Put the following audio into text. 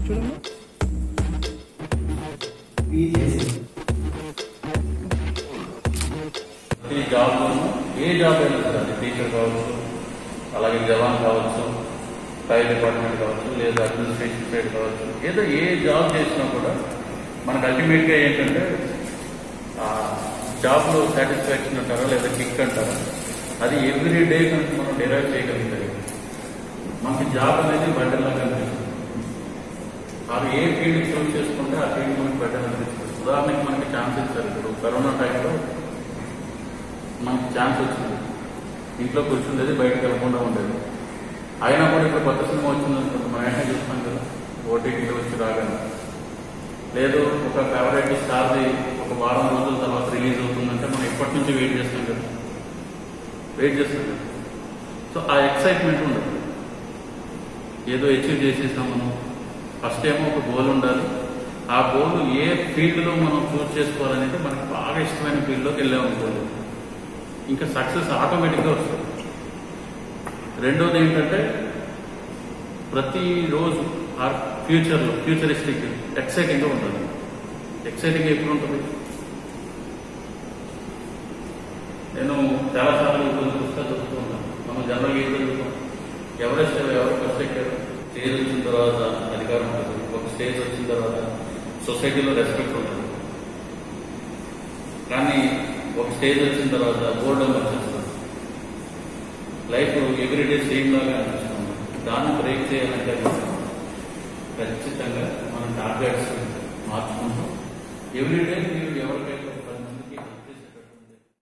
చూడండి ఈ జాబ్లోనూ ఏ జాబ్ అయినా సరే అది టీచర్ కావచ్చు అలాగే జవాన్ కావచ్చు ఫైర్ డిపార్ట్మెంట్ కావచ్చు లేదా అడ్మినిస్ట్రేషన్ సైడ్ కావచ్చు ఏదో ఏ జాబ్ చేసినా కూడా మనకు అల్టిమేట్గా ఏంటంటే ఆ జాబ్లో సాటిస్ఫాక్షన్ అంటారా లేదా కిక్ అంటారా అది ఎవ్రీ డే కనుక మనం డెరైవ్ చేయగలిగితే మనకి జాబ్ అనేది బడ్డలా కనిపిస్తుంది అది ఏ ఫీల్డ్ చూస్ చేసుకుంటే ఆ ఫీల్డ్ మనకి బడ్డలు అనిపిస్తుంది ఉదాహరణకి మనకి ఛాన్స్ ఇచ్చారు ఇప్పుడు కరోనా టైంలో మనకి ఛాన్స్ వచ్చింది ఇంట్లో కూర్చుండేది బయటకు వెళ్ళకుండా ఉండేది అయినా కూడా ఇప్పుడు కొత్త సినిమా వచ్చింది అనుకుంటే మనం వెంటనే చూస్తాం కదా ఓటీటీలో వచ్చి రాగానే లేదు ఒక ఫేవరెట్ స్టార్ది ఒక వారం రోజుల తర్వాత రిలీజ్ అవుతుందంటే మనం ఇప్పటి నుంచి వెయిట్ చేస్తాం కదా వెయిట్ చేస్తాం కదా సో ఆ ఎక్సైట్మెంట్ ఉండదు ఏదో అచీవ్ చేసేసాం మనం ఫస్ట్ ఏమో ఒక గోల్ ఉండాలి ఆ గోల్ ఏ ఫీల్డ్లో మనం చూస్ చేసుకోవాలనేది మనకి బాగా ఇష్టమైన ఫీల్డ్లోకి వెళ్ళామనుకోలేదు ఇంకా సక్సెస్ ఆటోమేటిక్గా వస్తుంది రెండోది ఏంటంటే ప్రతిరోజు ఆ ఫ్యూచర్లో ఫ్యూచరిస్టిక్ ఎక్సైటింగ్గా ఉంటుంది ఎక్సైటింగ్ ఎప్పుడు ఉంటుంది నేను చాలాసార్లు కొన్ని పుస్తకాలు చదువుతూ ఉంటాను మనం జనరల్గా ఏం చదువుతాం ఎవరెస్ట్ ఎవరు ఫస్ట్ ఎక్కారు స్టేజ్ వచ్చిన తర్వాత అధికారం ఉంటుంది ఒక స్టేజ్ వచ్చిన తర్వాత సొసైటీలో రెస్పెక్ట్ ఉంటుంది కానీ ఒక స్టేజ్ వచ్చిన తర్వాత బోర్డు వచ్చేస్తుంది లైఫ్ ఎవ్రీడే సేమ్ లాగా అనిపిస్తుంది దాన్ని బ్రేక్ చేయాలంటే మాత్రం ఖచ్చితంగా మన టార్గెట్స్ మార్చుకుంటాం ఎవ్రీడే మీరు ఎవరికైతే